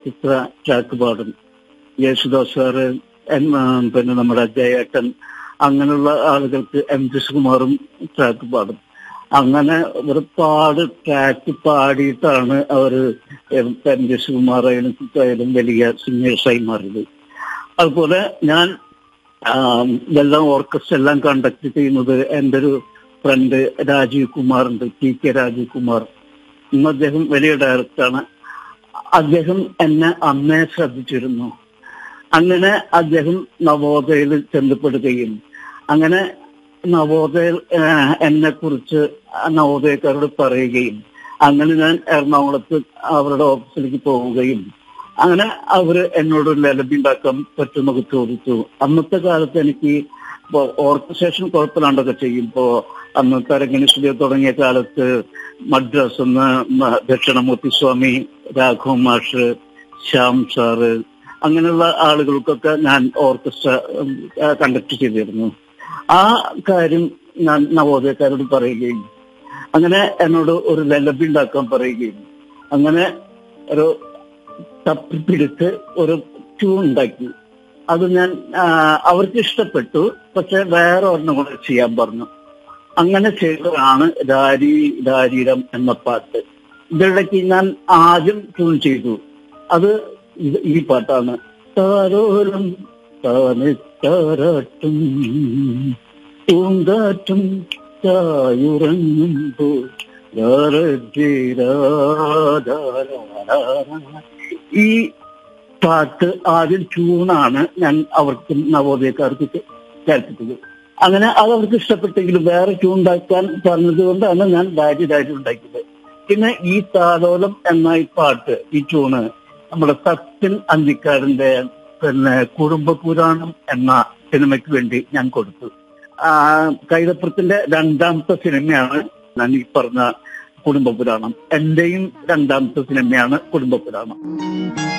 ചിത്ര track പാടും Yesudas sir N- ആ, പിന്നെ നമ്മുടെ ജയേട്ടൻ അങ്ങനെയുള്ള ആളുകൾക്ക് എം ജി സുകുമാറും ട്രാക്ക് പാടും അങ്ങനെ ഒരുപാട് ട്രാക്ക് പാടിയിട്ടാണ് അവര് എം ജി സുകുമാറായാലും ചിത്രയായാലും വലിയ സിംഗേഴ്സായി മാറിയത് അതുപോലെ ഞാൻ ആം, ഇതെല്ലാം ഓർക്കസ്ട്ര എല്ലാം കണ്ടക്ട് ചെയ്യുന്നത് എൻ്റെ ഒരു ഫ്രണ്ട് രാജീവ് കുമാർ ഉണ്ട് ടി കെ രാജീവ് കുമാർ ഇന്ന് അദ്ദേഹം വലിയ ഡയറക്ടറാണ് അദ്ദേഹം എന്നെ അന്നേ ശ്രദ്ധിച്ചിരുന്നു അങ്ങനെ അദ്ദേഹം നവോദയയിൽ ചെന്നപ്പെടുകയും അങ്ങനെ നവോദയ എന്നെ കുറിച്ച് നവോദയക്കാരോട് പറയുകയും അങ്ങനെ ഞാൻ എറണാകുളത്ത് അവരുടെ ഓഫീസിലേക്ക് പോവുകയും അങ്ങനെ അവര് എന്നോട് ലലബി ഉണ്ടാക്കാൻ പറ്റുന്നൊക്കെ ചോദിച്ചു അന്നത്തെ കാലത്ത് എനിക്ക് ഇപ്പൊ ഓർക്കസ്ട്രേഷൻ കുഴപ്പമില്ലാണ്ടൊക്കെ ചെയ്യും ഇപ്പോ അന്ന് തരങ്ങിണി സ്റ്റുഡിയോ തുടങ്ങിയ കാലത്ത് മദ്രാസ് എന്ന് മ- ദക്ഷിണമൂർത്തി സ്വാമി രാഘവ മാഷ് ശ്യാം സാറ് അങ്ങനെയുള്ള ആളുകൾക്കൊക്കെ ഞാൻ ഓർക്കസ്ട്ര കണ്ടക്ട് ചെയ്തിരുന്നു ആ കാര്യം ഞാൻ നവോദയക്കാരോട് പറയുകയും അങ്ങനെ എന്നോട് ഒരു ലലബി ഉണ്ടാക്കാൻ പറയുകയും അങ്ങനെ ഒരു തപ്പിപ്പിടിച്ച് ഒരു ട്യൂൺ ഉണ്ടാക്കി അത് ഞാൻ ആ, അവർക്ക് ഇഷ്ടപ്പെട്ടു പക്ഷെ വേറെ ഒരെണ്ണം കൂടെ ചെയ്യാൻ പറഞ്ഞു അങ്ങനെ ചെയ്തതാണ് ദാരി ദാരിരം എന്ന പാട്ട് ഇതിടയ്ക്ക് ഞാൻ ആദ്യം ട്യൂൺ ചെയ്തു അത് ഇത് ഈ പാട്ടാണ് താരോരം താനത്താരാട്ടും പൂങ്കാറ്റും ചായുറങ്ങുമ്പോൾ ഈ പാട്ട് ആദ്യം ട്യൂണാണ് ഞാൻ അവർക്ക് നവോദയക്കാർക്ക് കേൾപ്പിച്ചത് അങ്ങനെ അത് അവർക്ക് ഇഷ്ടപ്പെട്ടെങ്കിലും വേറെ ട്യൂൺ ഉണ്ടാക്കാൻ പറഞ്ഞത് കൊണ്ടാണ് ഞാൻ ഡാരി ഡാരി ഉണ്ടാക്കിയത് പിന്നെ ഈ താലോലം എന്ന ഈ പാട്ട് ഈ ട്യൂണ് നമ്മുടെ സത്യൻ അന്തിക്കാടിന്റെ പിന്നെ കുടുംബ പുരാണം എന്ന സിനിമയ്ക്ക് വേണ്ടി ഞാൻ കൊടുത്തു ആ, കൈതപ്പുറത്തിന്റെ രണ്ടാമത്തെ സിനിമയാണ് ഞാൻ ഈ പറഞ്ഞ കുടുംബ പുരാണം എന്റെയും രണ്ടാമത്തെ സിനിമയാണ് കുടുംബ പുരാണം